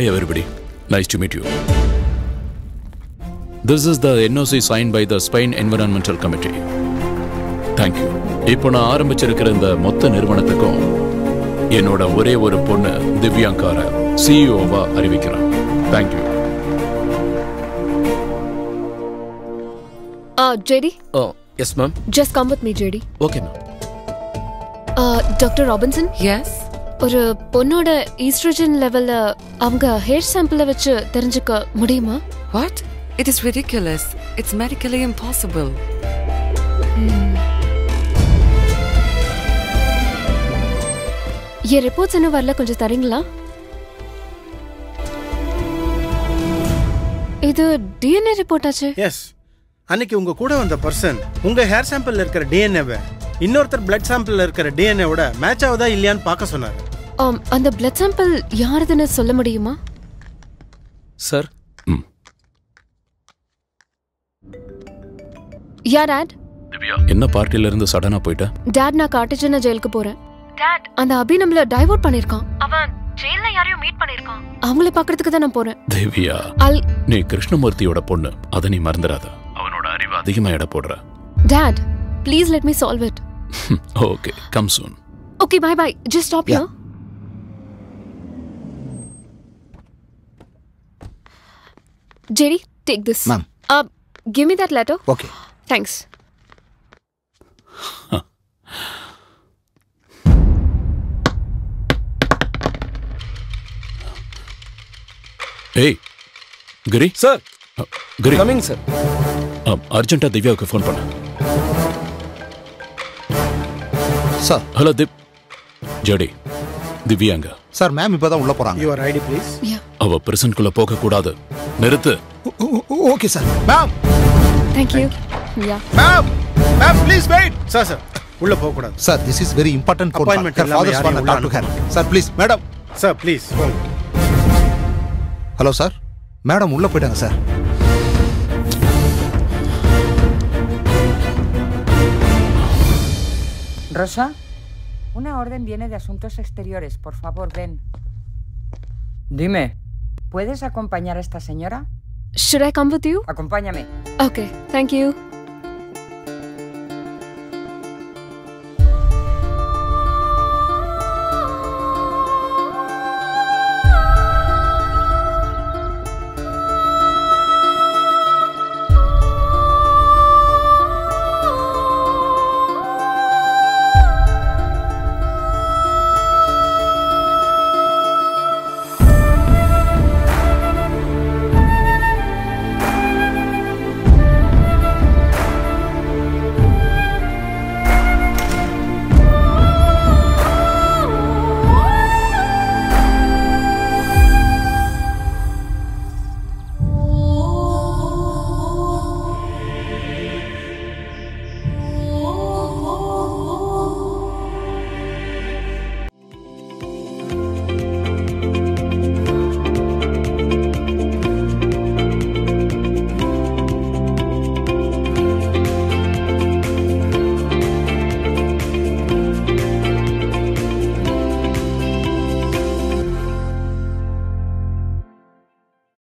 Hi, everybody. Nice to meet you. This is the NOC signed by the Spain Environmental Committee. Thank you. இப்போ நான் ஆரம்பிச்சிருக்கிற இந்த மொத்த நிறுவனத்துக்கும் என்னோட ஒரே ஒரு பொண்ணு திவ்யாங்கார சிஇஓவா அறிவிக்கிறேன் thank you Uh, JD, oh yes ma'am just come with me, JD. Okay ma'am Uh, doctor Robinson yes ஒரு பொண்ணோட ஈஸ்ட்ரோஜன் லெவல்ல அவங்க ஹேர் சாம்பிள வச்சு தெரிஞ்சுக்க முடியுமா what it is ridiculous it's medically impossible என் ரிப்போர்ட்ஸ் இன்னும் வரல கொஞ்சம் தரீங்களா இது டிஎன்ஏ ரிப்போர்ட் ஆச்சு எஸ் அன்னைக்கு உங்க கூட வந்த பர்சன் உங்க ஹேர் சாம்பிள்ல இருக்கிற டிஎன்ஏவை இன்னொருத்தர் பிளட் சாம்பிள்ல இருக்கிற டிஎன்ஏவோட மேட்ச் ஆகுதா இல்லையான்னு பார்க்க சொன்னார் ஆம், அந்த பிளட் சாம்பிள் யாருதுன்னு சொல்ல முடியுமா சார் யா டேட் என்ன பார்ட்டில இருந்து சடனா போயிட்ட டேட் நான் காட்டுச்சுன்னு ஜெயிலுக்கு போறேன் டேட் அந்த அபி நம்மள டைவர்ட் பண்ணிருக்கான் அவன் ஜெயில்ல யாரையும் மீட் பண்ணிருக்கான் அவங்கள பாக்குறதுக்கு தான் நான் போறேன் தேவியா அல் நீ கிருஷ்ணமூர்த்தியோட பொண்ணு அதை நீ மறந்துடாத அவனோட அறிவு அதிகமா எடை போடுற dad please let me solve it okay come soon okay bye bye just stop Yeah. You Jerry take this Ma'am. Uh, give me that letter. Okay Thanks. ஏய் கிரி சார் அ, கிரி கமிங் சார் அர்ஜென்ட்டா திவ்யாவுக்கு ஃபோன் பண்ண sir hello திப் ஜடி திவ்யாங்க sir ma'am இப்போ தான் உள்ளே போகிறாங்க யுவர் ஐடி ப்ளீஸ் Yeah. அவ பிரசன்ட்குள்ள போக கூடாது நிறுத்து okay sir ma'am Thank you. Yeah. Ma'am ma'am please wait sir sir உள்ள போக கூடாது sir this is very important phone Appointment call இல்லாம ஃபாதர்ஸ் யாரையும் வாண்ட் உள்ள talk to her sir please madam sir please hello sir madam உள்ளே போயிட்டாங்க sir Rosa, una orden viene de Asuntos Exteriores. Por favor, ven. Dime, ¿puedes acompañar a esta señora? Should I come with you? Acompáñame. Okay. Thank you.